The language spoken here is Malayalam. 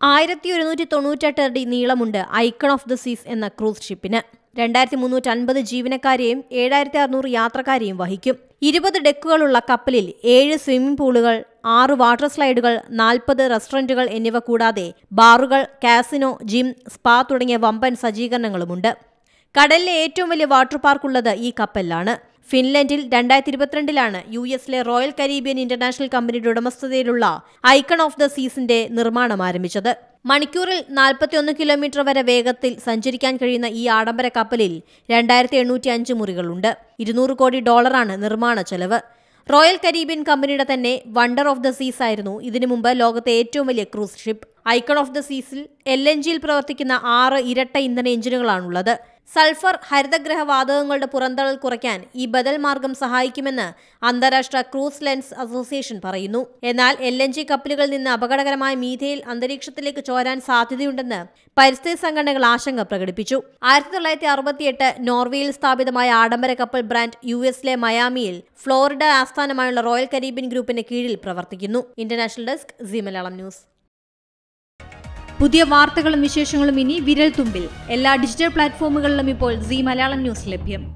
ആയിരത്തി ഒരുന്നൂറ്റി തൊണ്ണൂറ്റെട്ട് അടി നീളമുണ്ട് ഐക്കൺ ഓഫ് ദ സീസ് എന്ന ക്രൂസ് ഷിപ്പിന് രണ്ടായിരത്തി മുന്നൂറ്റി അൻപത് ജീവനക്കാരെയും ഏഴായിരത്തി അറുന്നൂറ് യാത്രക്കാരെയും വഹിക്കും ഇരുപത് ഡെക്കുകളുള്ള കപ്പലിൽ ഏഴ് സ്വിമ്മിംഗ് പൂളുകൾ ആറ് വാട്ടർ സ്ലൈഡുകൾ നാൽപ്പത് റെസ്റ്റോറന്റുകൾ എന്നിവ കൂടാതെ ബാറുകൾ കാസിനോ ജിം സ്പാ തുടങ്ങിയ വമ്പൻ സജ്ജീകരണങ്ങളുമുണ്ട് കടലിലെ ഏറ്റവും വലിയ വാട്ടർ പാർക്ക് ഉള്ളത് ഈ കപ്പലിലാണ് ഫിൻലൻഡിൽ രണ്ടായിരത്തി ഇരുപത്തിരണ്ടിലാണ് യു എസിലെ റോയൽ കരീബിയൻ ഇന്റർനാഷണൽ കമ്പനിയുടെ ഉടമസ്ഥതയിലുള്ള ഐക്കൺ ഓഫ് ദ സീസിന്റെ നിർമ്മാണം ആരംഭിച്ചത് മണിക്കൂറിൽ നാൽപ്പത്തിയൊന്ന് കിലോമീറ്റർ വരെ വേഗത്തിൽ സഞ്ചരിക്കാൻ കഴിയുന്ന ഈ ആഡംബര കപ്പലിൽ രണ്ടായിരത്തി എണ്ണൂറ്റി അഞ്ച് മുറികളുണ്ട് ഇരുന്നൂറ് കോടി ഡോളറാണ് നിർമ്മാണ ചെലവ് റോയൽ കരീബിയൻ കമ്പനിയുടെ തന്നെ വണ്ടർ ഓഫ് ദ സീസ് ആയിരുന്നു ഇതിനു മുമ്പ് ലോകത്തെ ഏറ്റവും വലിയ cruise ship Icon of the സീസിൽ എൽ എൻ ജിയിൽ പ്രവർത്തിക്കുന്ന ആറ് ഇരട്ട ഇന്ധന എഞ്ചിനുകളാണുള്ളത് സൾഫർ ഹരിതഗ്രഹ വാതകങ്ങളുടെ പുറന്തള്ളൽ കുറയ്ക്കാൻ ഈ ബദൽ മാർഗം സഹായിക്കുമെന്ന് അന്താരാഷ്ട്ര ക്രൂസ് ലെൻസ് അസോസിയേഷൻ പറയുന്നു എന്നാൽ എൽ എൻ ജി കപ്പലുകളിൽ നിന്ന് അപകടകരമായ മീഥയിൽ അന്തരീക്ഷത്തിലേക്ക് ചോരാൻ സാധ്യതയുണ്ടെന്ന് പരിസ്ഥിതി സംഘടനകൾ ആശങ്ക പ്രകടിപ്പിച്ചു ആയിരത്തി തൊള്ളായിരത്തി അറുപത്തിയെട്ട് നോർവേയിൽ സ്ഥാപിതമായ ആഡംബര കപ്പൽ ബ്രാൻഡ് യു എസിലെ മയാമിയിൽ ഫ്ലോറിഡ ആസ്ഥാനമായുള്ള റോയൽ കരീബിയൻ ഗ്രൂപ്പിന് കീഴിൽ പ്രവർത്തിക്കുന്നു international desk C Malayalam news പുതിയ വാർത്തകളും വിശേഷങ്ങളും ഇനി വിരൽ തുമ്പിൽ എല്ലാ ഡിജിറ്റൽ പ്ലാറ്റ്ഫോമുകളിലും ഇപ്പോൾ സി മലയാളം ന്യൂസ് ലഭ്യം